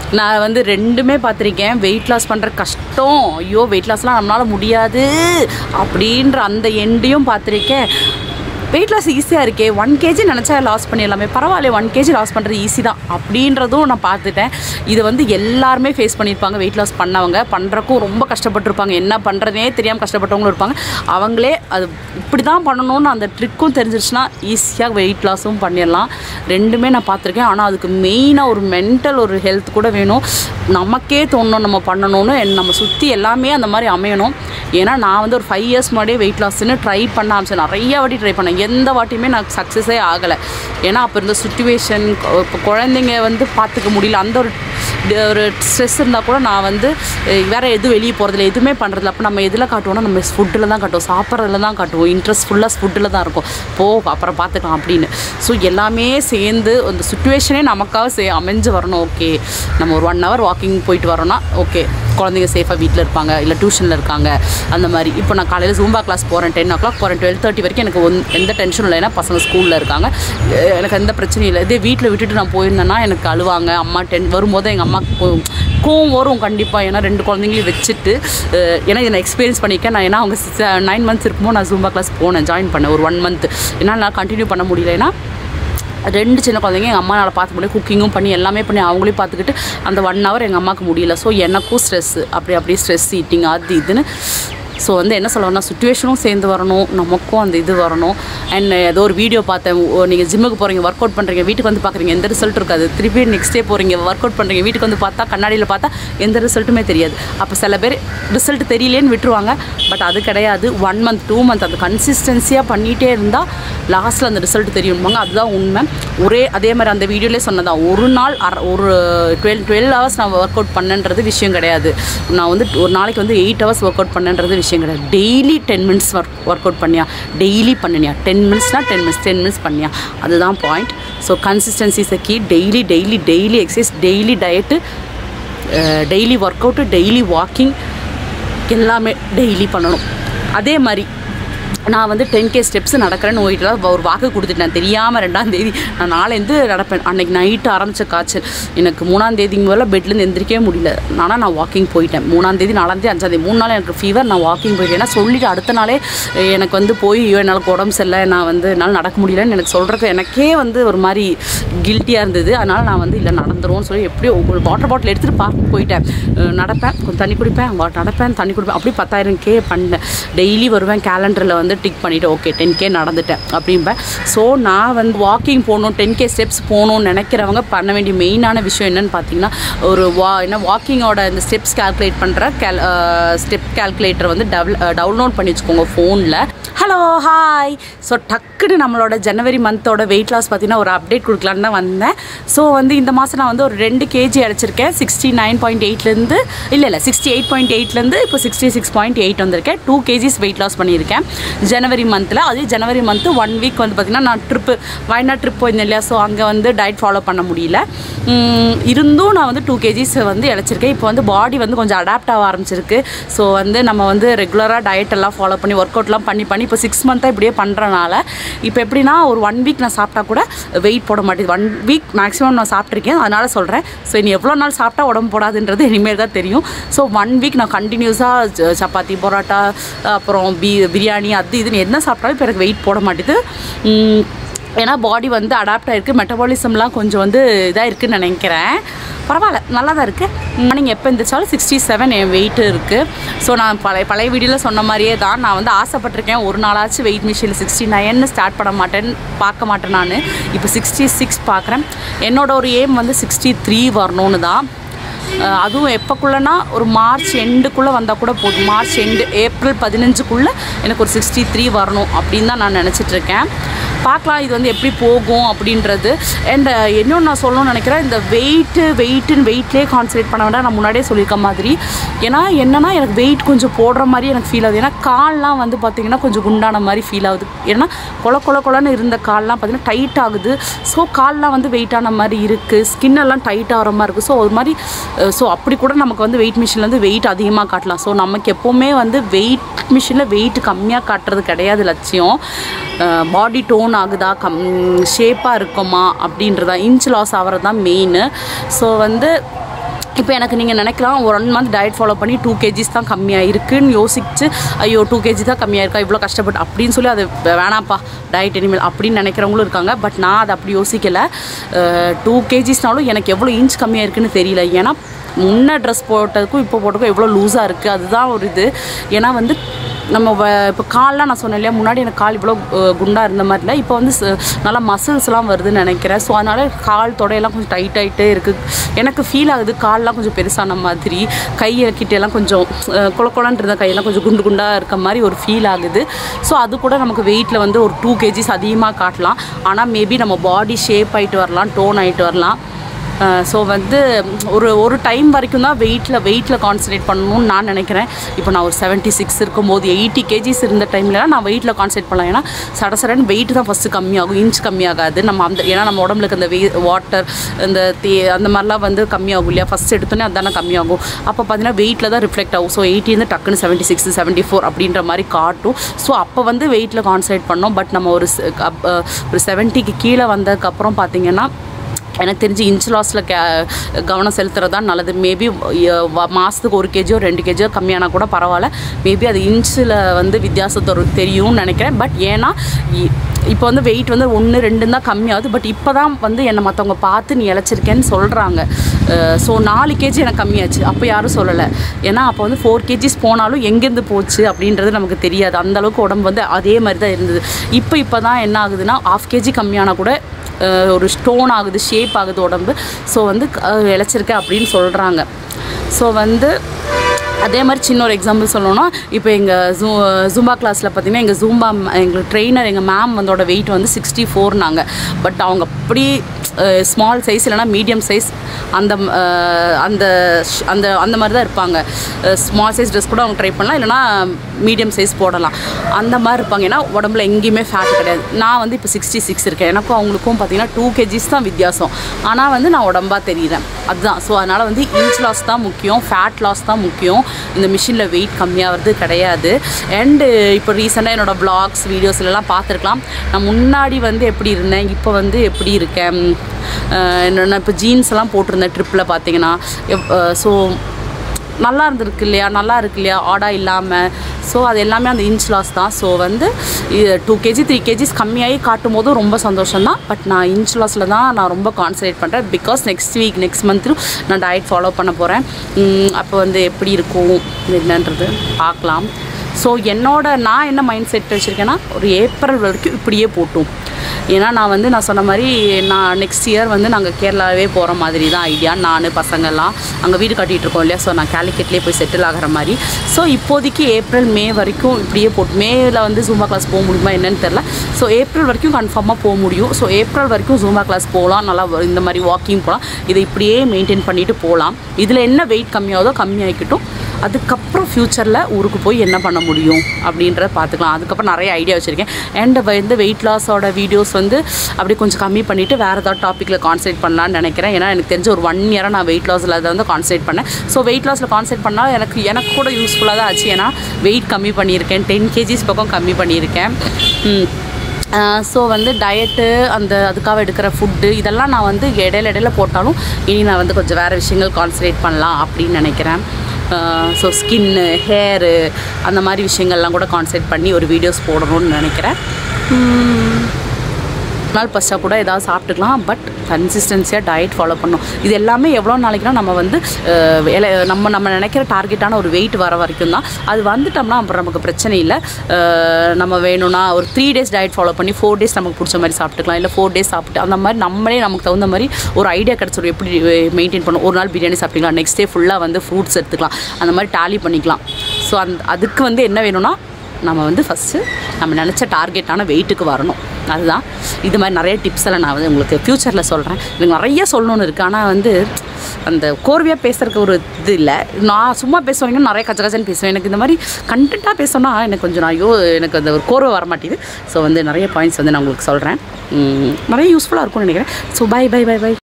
நான் வந்து ரெண்டுமே பார்த்துருக்கேன் வெயிட் லாஸ் பண்ணுற கஷ்டம் ஐயோ வெயிட் லாஸ்லாம் நம்மளால் முடியாது அப்படின்ற அந்த எண்டையும் பார்த்துருக்கேன் வெயிட் லாஸ் ஈஸியாக இருக்கே ஒன் கேஜி நினச்சா லாஸ் பண்ணிடலாமே பரவாயில்ல ஒன் கேஜி லாஸ் பண்ணுறது ஈஸி தான் அப்படின்றதும் நான் பார்த்துட்டேன் இது வந்து எல்லாருமே ஃபேஸ் பண்ணியிருப்பாங்க வெயிட் லாஸ் பண்ணவங்க பண்ணுறக்கும் ரொம்ப கஷ்டப்பட்டிருப்பாங்க என்ன பண்ணுறதே தெரியாமல் கஷ்டப்பட்டவங்களும் இருப்பாங்க அவங்களே அது இப்படி தான் பண்ணணும்னு அந்த ட்ரிக்கும் தெரிஞ்சிருச்சுன்னா ஈஸியாக வெயிட் லாஸும் பண்ணிடலாம் ரெண்டுமே நான் பார்த்துருக்கேன் ஆனால் அதுக்கு மெயினாக ஒரு மென்டல் ஒரு ஹெல்த் கூட வேணும் நமக்கே தோணும் நம்ம பண்ணணும்னு என் நம்ம சுற்றி எல்லாமே அந்த மாதிரி அமையணும் ஏன்னா நான் வந்து ஒரு ஃபைவ் இயர்ஸ் முன்னாடியே வெயிட் லாஸ்ன்னு ட்ரை பண்ண ஆரம்பிச்சேன் நிறைய வாட்டி ட்ரை பண்ணேன் எந்த வாட்டியுமே நான் சக்ஸஸே ஆகலை ஏன்னா அப்போ இருந்த சுச்சுவேஷன் இப்போ குழந்தைங்க வந்து பார்த்துக்க முடியல அந்த ஒரு ஒரு ஸ்ட்ரெஸ் இருந்தால் கூட நான் வந்து அஹ், வேற எதுவும் வெளியே போகிறதில்ல எதுவுமே பண்ணுறதில்ல அப்போ நம்ம எதில் காட்டுவோம்னா நம்ம ஃபுட்டில் தான் காட்டுவோம் சாப்பிட்றதுல தான் காட்டுவோம் இன்ட்ரெஸ்ட் ஃபுல்லாக ஃபுட்டில் தான் இருக்கும் போ அப்புறம் பார்த்துக்கலாம் அப்படின்னு ஸோ எல்லாமே சேர்ந்து அந்த சுச்சுவேஷனே நமக்காக சே அமைஞ்சு வரணும் ஓகே நம்ம ஒரு ஒன் ஹவர் வாக்கிங் போயிட்டு வரோம்னா ஓகே குழந்தைங்க சேஃபாக வீட்டில் இருப்பாங்க இல்லை டியூஷனில் இருக்காங்க அந்த மாதிரி இப்போ நான் காலையில் ஜூம்பா கிளாஸ் போகிறேன் டென் ஓ கிளாக் போகிறேன் டுவெல் தேர்ட்டி வரைக்கும் எனக்கு ஒன் எந்த டென்ஷனும் இல்லை ஏன்னா பசங்க ஸ்கூலில் இருக்காங்க அஹ் எனக்கு எந்த பிரச்சனையும் இல்லை இதே வீட்டில் விட்டுட்டு நான் போயிருந்தேன்னா எனக்கு அழுவாங்க அம்மா டென் வரும்போது எங்கள் அம்மாவுக்கு கோ- கோவம் வரும் கண்டிப்பாக ஏன்னா ரெண்டு குழந்தைங்களையும் வச்சுட்டு அஹ் ஏன்னா இதை நான் எக்ஸ்பீரியன்ஸ் பண்ணியிருக்கேன் நான் ஏன்னா அவங்க நைன் மந்த்ஸ் இருக்கும்போது நான் ஜூம்பா கிளாஸ் போனேன் ஜாயின் பண்ணேன் ஒரு ஒன் மந்த் என்னால் நான் கண்டினியூ பண்ண முடியல ஏன்னா ரெண்டு சின்ன குழந்தைங்க எங்கள் அம்மாவால் பார்த்து முடியும் குக்கிங்கும் பண்ணி எல்லாமே பண்ணி அவங்களையும் பார்த்துக்கிட்டு அந்த ஒன் ஹவர் எங்கள் அம்மாவுக்கு முடியல ஸோ எனக்கும் ஸ்ட்ரெஸ்ஸு அப்படி அப்படியே ஸ்ட்ரெஸ் ஈட்டிங் அது இதுன்னு ஸோ வந்து என்ன சொல்லணும்னா சுச்சுவேஷனும் சேர்ந்து வரணும் நமக்கும் அந்த இது வரணும் அண்ட் ஏதோ ஒரு வீடியோ பார்த்தேன் நீங்கள் ஜிம்முக்கு போகிறீங்க ஒர்க் அவுட் பண்ணுறீங்க வீட்டுக்கு வந்து பார்க்குறீங்க எந்த ரிசல்ட் இருக்காது திருப்பி நெக்ஸ்ட் டே போகிறீங்க ஒர்க் அவுட் பண்ணுறீங்க வீட்டுக்கு வந்து பார்த்தா கண்ணாடியில் பார்த்தா எந்த ரிசல்ட்டுமே தெரியாது அப்போ சில பேர் ரிசல்ட் தெரியலேன்னு விட்டுருவாங்க பட் அது கிடையாது ஒன் மந்த் டூ மந்த் அந்த கன்சிஸ்டன்சியாக பண்ணிகிட்டே இருந்தால் லாஸ்ட்டில் அந்த ரிசல்ட் தெரியும்பாங்க அதுதான் உண்மை ஒரே அதே மாதிரி அந்த வீடியோலேயே சொன்னதான் ஒரு நாள் அரை ஒரு டுவெல் டுவெல் ஹவர்ஸ் நான் ஒர்க் அவுட் பண்ணேன்றது விஷயம் கிடையாது நான் வந்து ஒரு நாளைக்கு வந்து எயிட் ஹவர்ஸ் ஒர்க் அவுட் பண்ணேன்றது விஷயம் கிடையாது daily ten minutes work work out பண்ணியா டெய்லி பண்ணினியா டென் மினிட்ஸ்னால் டென் மினிட்ஸ் டென் மினிட்ஸ் பண்ணியா அதுதான் point so consistency is key daily daily daily exercise daily diet daily work out daily walking எல்லாமே டெய்லி பண்ணணும் அதே மாதிரி நான் வந்து டென் கே ஸ்டெப்ஸ் நடக்கிறேன்னு போயிட்டு ஒரு வாக்கு கொடுத்துட்டேன் தெரியாமல் ரெண்டாம் தேதி நான் நாளைந்து நடப்பேன் அன்னைக்கு நைட்டு ஆரம்பித்த காய்ச்சல் எனக்கு மூணாம் தேதி முதல்ல பெட்லேருந்து எந்திரிக்கவே முடியல ஆனால் நான் வாக்கிங் போயிட்டேன் மூணாம் தேதி நாலாம் தேதி அஞ்சாம் தேதி மூணு நாள் எனக்கு ஃபீவர் நான் வாக்கிங் போயிட்டேன் ஏன்னா சொல்லிட்டு அடுத்த நாளே அஹ், எனக்கு வந்து போய் ஐயோ என்னால் உடம்பு சரியில்லை நான் வந்து என்னால் நடக்க முடியலன்னு எனக்கு சொல்கிறக்கு எனக்கே வந்து ஒரு மாதிரி கில்ட்டியாக இருந்தது அதனால் நான் வந்து இல்லை நடந்துருவோம்னு சொல்லி எப்படியோ ஒரு வாட்டர் பாட்டில் எடுத்துகிட்டு பார்க்க போயிட்டேன் அஹ், நடப்பேன் கொஞ்சம் தண்ணி குடிப்பேன் வா- நடப்பேன் தண்ணி குடிப்பேன் அப்படி பத்தாயிரம் கே பண்ணேன் டெய்லி வருவேன் கேலண்டரில் வந்து டிக் பண்ணிவிட்டு ஓகே டென் கே நடந்துட்டேன் அப்படிம்பேன் ஸோ நான் வந்து வாக்கிங் போகணும் டென் கே ஸ்டெப்ஸ் போகணும்னு நினைக்கிறவங்க பண்ண வேண்டிய மெயினான விஷயம் என்னன்னு பார்த்தீங்கன்னா ஒரு வா என்ன வாக்கிங்கோட இந்த ஸ்டெப்ஸ் கால்குலேட் பண்ணுற கேல் ஸ்டெப் கால்குலேட்டர் வந்து டெவல் டவுன்லோட் பண்ணி வச்சுக்கோங்க ஃபோனில் ஹலோ ஹாய் ஸோ டக்குன்னு நம்மளோட ஜனவரி மந்தோட வெயிட் லாஸ் பார்த்தீங்கன்னா ஒரு அப்டேட் கொடுக்கலான்னு தான் வந்தேன் ஸோ வந்து இந்த மாதம் நான் வந்து ஒரு ரெண்டு கேஜி அடைச்சிருக்கேன் சிக்ஸ்டி நைன் பாயிண்ட் எயிட்லேருந்து இல்லை இல்லை சிக்ஸ்டி எயிட் பாயிண்ட் எயிட்லேருந்து இப்போ சிக்ஸ்டி சிக்ஸ் பாயிண்ட் எயிட் வந்திருக்கேன் டூ கேஜிஸ் வெயிட் லாஸ் பண்ணியிருக்கேன் ஜனவரி மந்தில் அதே ஜனவரி மந்த்து ஒன் வீக் வந்து பார்த்திங்கன்னா நான் ட்ரிப்பு வயநாடு ட்ரிப் போயிருந்தேன் இல்லையா ஸோ அங்கே வந்து டயட் ஃபாலோ பண்ண முடியல உம், இருந்தும் நான் வந்து டூ கேஜிஸ் வந்து இழைச்சிருக்கேன் இப்போ வந்து பாடி வந்து கொஞ்சம் அடாப்ட் ஆக ஆரம்பிச்சிருக்கு ஸோ வந்து நம்ம வந்து ரெகுலராக டயட் எல்லாம் ஃபாலோ பண்ணி ஒர்க் அவுட்லாம் பண்ணி பண்ணி இப்போ சிக்ஸ் மந்த்தாக இப்படியே பண்ணுறனால இப்போ எப்படின்னா ஒரு ஒன் வீக் நான் சாப்பிட்டா கூட வெயிட் போட மாட்டேது ஒன் வீக் மேக்ஸிமம் நான் சாப்பிட்ருக்கேன் அதனால் சொல்கிறேன் ஸோ இனி எவ்வளோ நாள் சாப்பிட்டா உடம்பு போடாதுன்றது இனிமேல் தான் தெரியும் ஸோ ஒன் வீக் நான் கண்டினியூஸாக சப்பாத்தி பரோட்டா அப்புறம் பி பிரியாணி அது இதுன்னு என்ன சாப்பிட்டாலும் இப்போ எனக்கு வெயிட் போட மாட்டேது உம், ஏன்னா பாடி வந்து அடாப்ட் ஆயிருக்கு மெட்டபாலிசம்லாம் கொஞ்சம் வந்து இதாக இருக்குன்னு நினைக்கிறேன் பரவாயில்ல நல்லா தான் இருக்குது மார்னிங் எப்போ எந்திரிச்சாலும் சிக்ஸ்டி செவன் என் வெயிட் இருக்குது ஸோ நான் பழைய பழைய வீடியோவில் சொன்ன மாதிரியே தான் நான் வந்து ஆசைப்பட்டிருக்கேன் ஒரு நாளாச்சும் வெயிட் மிஷினில் சிக்ஸ்டி நைன்னு ஸ்டார்ட் பண்ண மாட்டேன் பார்க்க மாட்டேன் நான் இப்போ சிக்ஸ்டி சிக்ஸ் பார்க்குறேன் என்னோட ஒரு எய்ம் வந்து சிக்ஸ்டி த்ரீ வரணும்னு தான் அஹ் அதுவும் எப்போக்குள்ளனா ஒரு மார்ச் எண்டுக்குள்ளே வந்தால் கூட போதும் மார்ச் எண்டு ஏப்ரல் பதினஞ்சுக்குள்ளே எனக்கு ஒரு சிக்ஸ்டி த்ரீ வரணும் அப்படின்னு தான் நான் நினச்சிட்ருக்கேன் பார்க்கலாம் இது வந்து எப்படி போகும் அப்படின்றது அண்ட் இன்னொன்று நான் சொல்லணும்னு நினைக்கிறேன் இந்த வெயிட்டு வெயிட்டுன்னு வெயிட்லேயே கான்சன்ட்ரேட் பண்ண வேண்டாம் நான் முன்னாடியே சொல்லியிருக்க மாதிரி ஏன்னா என்னன்னா எனக்கு வெயிட் கொஞ்சம் போடுற மாதிரி எனக்கு ஃபீல் ஆகுது ஏன்னா கால்லாம் வந்து பார்த்திங்கன்னா கொஞ்சம் குண்டான மாதிரி ஃபீல் ஆகுது ஏன்னா கொல கொல கொலன்னு இருந்த கால்லாம் பார்த்திங்கன்னா டைட் ஆகுது ஸோ கால்லாம் வந்து வெயிட்டான மாதிரி இருக்குது ஸ்கின் எல்லாம் டைட் ஆகிற மாதிரி இருக்குது ஸோ ஒரு மாதிரி ஸோ அப்படி கூட நமக்கு வந்து வெயிட் மிஷினில் வந்து வெயிட் அதிகமாக காட்டலாம் ஸோ நமக்கு எப்போவுமே வந்து வெயிட் மிஷினில் வெயிட் கம்மியாக காட்டுறது கிடையாது லட்சியம் பாடி டோன் ஆகுதா கம் ஷேப்பாக இருக்குமா அப்படின்றதா இன்ச் லாஸ் ஆகிறது தான் மெயின் ஸோ வந்து இப்போ எனக்கு நீங்கள் நினைக்கலாம் ஒரு ஒன் மந்த் டயட் ஃபாலோ பண்ணி டூ கேஜிஸ் தான் கம்மியாக இருக்குன்னு யோசிச்சு ஐயோ டூ கேஜி தான் கம்மியாக இருக்கா இவ்வளோ கஷ்டப்பட்டு அப்படின்னு சொல்லி அது வேணாம்ப்பா டயட் இனிமேல் அப்படின்னு நினைக்கிறவங்களும் இருக்காங்க பட் நான் அதை அப்படி யோசிக்கலை டூ கேஜிஸ்னாலும் எனக்கு எவ்வளோ இன்ச் கம்மியாக இருக்குன்னு தெரியல ஏன்னா முன்ன ட்ரெஸ் போட்டதுக்கும் இப்போ போட்டதுக்கும் எவ்வளோ லூஸாக இருக்குது அதுதான் ஒரு இது ஏன்னா வந்து நம்ம வ இப்போ கால்லாம் நான் சொன்னேன் இல்லையா முன்னாடி எனக்கு கால் இவ்வளோ அஹ், குண்டா இருந்த மாதிரி இல்லை இப்போ வந்து ச- நல்லா மசில்ஸ்லாம் வருதுன்னு நினைக்கிறேன் ஸோ அதனால் கால் தொடையெல்லாம் கொஞ்சம் டைட் ஆகிட்டே இருக்குது எனக்கு ஃபீல் ஆகுது கால்லாம் கொஞ்சம் பெருசான மாதிரி கையை கிட்டெல்லாம் கொஞ்சம் அஹ், கொல கொலன்னு இருந்த கையெல்லாம் கொஞ்சம் குண்டு குண்டாக இருக்க மாதிரி ஒரு ஃபீல் ஆகுது ஸோ அது கூட நமக்கு வெயிட்டில் வந்து ஒரு டூ கேஜிஸ் அதிகமாக காட்டலாம் ஆனால் மேபி நம்ம பாடி ஷேப் ஆகிட்டு வரலாம் டோன் ஆகிட்டு வரலாம் ஸோ வந்து ஒரு ஒரு டைம் வரைக்கும் தான் வெயிட்டில் வெயிட்டில் கான்சன்ட்ரேட் பண்ணணும்னு நான் நினைக்கிறேன் இப்போ நான் ஒரு செவன்ட்டி சிக்ஸ் இருக்கும்போது எயிட்டி கேஜிஸ் இருந்த டைம்லலாம் நான் வெயிட்டில் கான்சன்ட்ரேட் பண்ணலாம் ஏன்னா சட சடன்னு வெயிட் தான் ஃபஸ்ட்டு கம்மியாகும் இன்ச் கம்மியாகாது நம்ம அந்த ஏன்னா நம்ம உடம்புல இருக்க அந்த வெய் வாட்டர் இந்த தே அந்த மாதிரிலாம் வந்து கம்மியாகும் இல்லையா ஃபஸ்ட் எடுத்தோன்னே அதானே கம்மியாகும் அப்போ பார்த்தீங்கன்னா வெயிட்டில் தான் ரிஃப்ளெக்ட் ஆகும் ஸோ எயிட்டிலேருந்து டக்குன்னு செவன்ட்டி சிக்ஸ் செவன்ட்டி ஃபோர் அப்படின்ற மாதிரி காட்டும் ஸோ அப்போ வந்து வெயிட்டில் கான்சன்ட்ரேட் பண்ணோம் பட் நம்ம ஒரு se- அப்- அஹ் ஒரு செவன்ட்டிக்கு கீழே வந்ததுக்கப்புறம் பார்த்தீங்கன்னா எனக்கு தெரிஞ்சு இன்ச் லாஸில் கே கவனம் செலுத்துறது தான் நல்லது மேபி மாதத்துக்கு ஒரு கேஜியோ ரெண்டு கேஜியோ கம்மியானா கூட பரவாயில்ல மேபி அது இன்ச்சில் வந்து வித்தியாசம் தரும் தெரியும்னு நினைக்கிறேன் பட் ஏன்னா இ- இப்போ வந்து வெயிட் வந்து ஒன்று ரெண்டு தான் கம்மியாகுது பட் இப்போ தான் வந்து என்னை மற்றவங்க பார்த்து நீ இழைச்சிருக்கேன்னு சொல்கிறாங்க ஸோ நாலு கேஜி எனக்கு கம்மியாச்சு அப்போ யாரும் சொல்லலை ஏன்னா அப்போ வந்து ஃபோர் கேஜிஸ் போனாலும் எங்கேருந்து போச்சு அப்படின்றது நமக்கு தெரியாது அந்த அளவுக்கு உடம்பு வந்து அதே மாதிரி தான் இருந்தது இப்போ இப்போ தான் என்ன ஆகுதுன்னா ஆஃப் கேஜி கம்மியானா கூட அஹ் ஒரு ஸ்டோன் ஆகுது ஷேப் ஆகுது உடம்பு ஸோ வந்து அஹ் இளைச்சிருக்கேன் அப்படின்னு சொல்கிறாங்க ஸோ வந்து அதே மாதிரி சின்ன ஒரு எக்ஸாம்பிள் சொல்லணும்னா இப்போ எங்கள் ஜூ ஜூம்பா கிளாஸில் பார்த்தீங்கன்னா எங்கள் ஜூம்பா எங்கள் ட்ரெயினர் எங்கள் மேம் வந்தோட வெயிட் வந்து சிக்ஸ்டி ஃபோர்னாங்க பட் அவங்க அப்படி ஸ்மால் சைஸ் இல்லைனா மீடியம் சைஸ் அந்த அஹ், அந்த ஷ்- அந்த அந்த மாதிரி தான் இருப்பாங்க ஸ்மால் சைஸ் ட்ரெஸ் கூட அவங்க ட்ரை பண்ணலாம் இல்லைனா மீடியம் சைஸ் போடலாம் அந்த மாதிரி இருப்பாங்க ஏன்னா உடம்புல எங்கேயுமே ஃபேட் கிடையாது நான் வந்து இப்போ சிக்ஸ்டி சிக்ஸ் இருக்கேன் எனக்கும் அவங்களுக்கும் பார்த்தீங்கன்னா டூ கேஜிஸ் தான் வித்தியாசம் ஆனால் வந்து நான் உடம்பா தெரியுறேன் அதுதான் ஸோ அதனால் வந்து இன்ச் லாஸ் தான் முக்கியம் ஃபேட் லாஸ் தான் முக்கியம் இந்த மிஷினில் வெயிட் கம்மியாகிறது கிடையாது அண்டு இப்போ ரீசெண்டாக என்னோடய vlogs வீடியோஸ்லாம் பார்த்துருக்கலாம் நான் முன்னாடி வந்து எப்படி இருந்தேன் இப்போ வந்து எப்படி இருக்கேன் அஹ் என்னென்ன இப்போ ஜீன்ஸ் எல்லாம் போட்டிருந்தேன் ட்ரிப்பில் பார்த்தீங்கன்னா ஸோ நல்லா இருந்திருக்கு இல்லையா நல்லா இருக்கு இல்லையா ஆடா இல்லாமல் ஸோ அது எல்லாமே அந்த இன்ச் லாஸ் தான் ஸோ வந்து டூ கேஜி த்ரீ கேஜிஸ் கம்மியாகி காட்டும் போதும் ரொம்ப சந்தோஷம் தான் பட் நான் இன்ச் லாஸில் தான் நான் ரொம்ப கான்சன்ட்ரேட் பண்ணுறேன் because next week next month நான் டயட் ஃபாலோ பண்ண போகிறேன் அப்போ வந்து எப்படி இருக்கும் என்னன்றது பார்க்கலாம் ஸோ என்னோட நான் என்ன மைண்ட் செட் வச்சுருக்கேன்னா ஒரு ஏப்ரல் வரைக்கும் இப்படியே போட்டும் ஏன்னா நான் வந்து நான் சொன்ன மாதிரி நான் நெக்ஸ்ட் இயர் வந்து நாங்கள் கேரளாவே போகிற மாதிரி தான் ஐடியா நான் பசங்கள்லாம் அங்கே வீடு கட்டிகிட்டு இருக்கோம் இல்லையா ஸோ நான் கேலிக்கெட்லேயே போய் செட்டில் ஆகிற மாதிரி ஸோ இப்போதைக்கு ஏப்ரல் மே வரைக்கும் இப்படியே போட்டு மேல வந்து ஜூம்பா கிளாஸ் போக முடியுமா என்னன்னு தெரில ஸோ ஏப்ரல் வரைக்கும் கன்ஃபார்மாக போக முடியும் ஸோ ஏப்ரல் வரைக்கும் ஜூம்பா கிளாஸ் போகலாம் நல்லா வ- இந்த மாதிரி வாக்கிங் போகலாம் இதை இப்படியே மெயின்டைன் பண்ணிட்டு போகலாம் இதில் என்ன வெயிட் கம்மியாகுதோ கம்மியாகிக்கட்டும் அதுக்கப்புறம் ஃப்யூச்சரில் ஊருக்கு போய் என்ன பண்ண முடியும் அப்படின்றத பார்த்துக்கலாம் அதுக்கப்புறம் நிறைய ஐடியா வச்சுருக்கேன் அண்ட் வந்து வெயிட் லாஸோட வீடியோஸ் வந்து அப்படியே கொஞ்சம் கம்மி பண்ணிவிட்டு வேறு ஏதாவது டாப்பிக்கில் கான்சன்ட்ரேட் பண்ணலான்னு நினைக்கிறேன் ஏன்னா எனக்கு தெரிஞ்ச ஒரு ஒன் இயராக நான் வெயிட் லாஸில் அதை வந்து கான்சன்ட்ரேட் பண்ணேன் ஸோ வெயிட் லாஸில் கான்சன்ட்ரேட் பண்ணால் எனக்கு எனக்கு கூட யூஸ்ஃபுல்லாக தான் ஆச்சு ஏன்னா வெயிட் கம்மி பண்ணியிருக்கேன் டென் கேஜிஸ் பக்கம் கம்மி பண்ணியிருக்கேன் ம். ஸோ வந்து டயட்டு அந்த அதுக்காக எடுக்கிற ஃபுட்டு இதெல்லாம் நான் வந்து இடையில இடையில போட்டாலும் இனி நான் வந்து கொஞ்சம் வேறு விஷயங்கள் கான்சன்ட்ரேட் பண்ணலாம் அப்படின்னு நினைக்கிறேன் ஸோ ஸ்கின்னு ஹேரு அந்த மாதிரி விஷயங்கள்லாம் கூட கான்சன்ட்ரேட் பண்ணி ஒரு வீடியோஸ் போடணும்னு நினைக்கிறேன் உம், நாள் பஸ்ட்டாக கூட ஏதாவது சாப்பிட்டுக்கலாம் பட் கன்சிஸ்டன்சியாக டயட் ஃபாலோ பண்ணணும் இது எல்லாமே எவ்வளோ நாளைக்குனா நம்ம வந்து அஹ், வேலை நம்ம நம்ம நினைக்கிற டார்கெட்டான ஒரு வெயிட் வர வரைக்கும் தான் அது வந்துட்டோம்னா அப்புறம் நமக்கு பிரச்சனை இல்லை அஹ், நம்ம வேணும்னா ஒரு த்ரீ டேஸ் டயட் ஃபாலோ பண்ணி ஃபோர் டேஸ் நமக்கு பிடிச்ச மாதிரி சாப்பிட்டுக்கலாம் இல்லை ஃபோர் டேஸ் சாப்பிட்டு அந்த மாதிரி நம்மளே நமக்கு தகுந்த மாதிரி ஒரு ஐடியா கிடச்சிடும் எப்படி மெயின்டைன் பண்ணணும் ஒரு நாள் பிரியாணி சாப்பிட்டுக்கலாம் நெக்ஸ்ட் டே ஃபுல்லாக வந்து ஃப்ரூட்ஸ் எடுத்துக்கலாம் அந்த மாதிரி டேலி பண்ணிக்கலாம் ஸோ அந்த அதுக்கு வந்து என்ன வேணும்னா நம்ம வந்து ஃபஸ்ட்டு நம்ம நினச்ச டார்கெட்டான வெயிட்டுக்கு வரணும் அதுதான் இது மாதிரி நிறைய டிப்ஸ் எல்லாம் நான் வந்து உங்களுக்கு ஃப்யூச்சரில் சொல்கிறேன் எனக்கு நிறைய சொல்லணும்னு இருக்குது ஆனால் வந்து அந்த கோர்வையாக பேசுறதுக்கு ஒரு இது இல்லை நான் சும்மா பேசுவாங்க நிறைய கச்ச கச்சன்னு பேசுவேன் எனக்கு இந்த மாதிரி கண்டென்ட்டாக பேசணும்னா எனக்கு கொஞ்சம் நான் ஐயோ எனக்கு அந்த ஒரு கோர்வை வர மாட்டேங்குது ஸோ வந்து நிறைய பாயிண்ட்ஸ் வந்து நான் உங்களுக்கு சொல்கிறேன் நிறைய யூஸ்ஃபுல்லாக இருக்கும்னு நினைக்கிறேன் so bye bye bye by